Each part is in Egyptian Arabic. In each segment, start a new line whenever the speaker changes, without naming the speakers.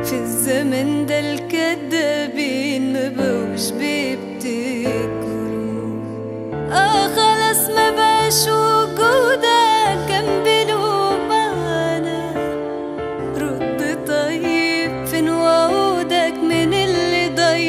في الزمن ده الكدابين ما بقوش بيبتكروا اه خلاص ما بقاش وجودك كان بلوم معانا رد طيب فين وعودك من اللي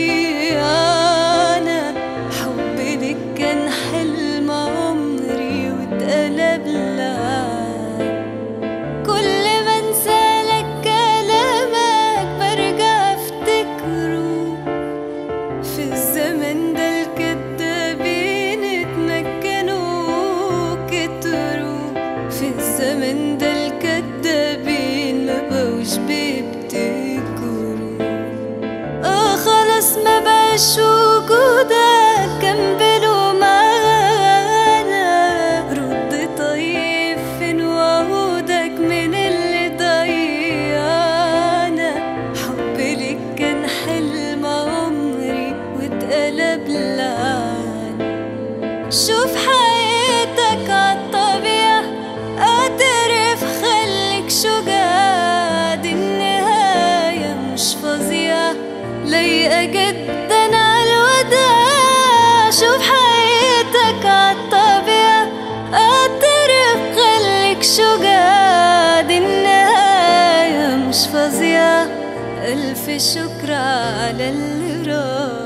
ضيعنا حبي لك كان حلم عمري واتقلب لعب كل ما انسالك كلامك برجع افتكره في الزمن ده الكدابين اتمكنوا كتروا في الزمن ده الكدابين ما بقوش بيبتكروا اه خلاص ما بقاش وجودك كان بلو معانا رد طيب فين وعودك من اللي ضيعنا حبي لك كان حلم عمري واتقلب لعن شوف حياتك عالطبيعة اعترف خليك شجاع دي النهاية مش فظيعة لايقة جدا عالوداع شوف حياتك عالطبيعة اعترف خليك شجاع دي النهاية مش فظيعة ألف شكر على اللي راح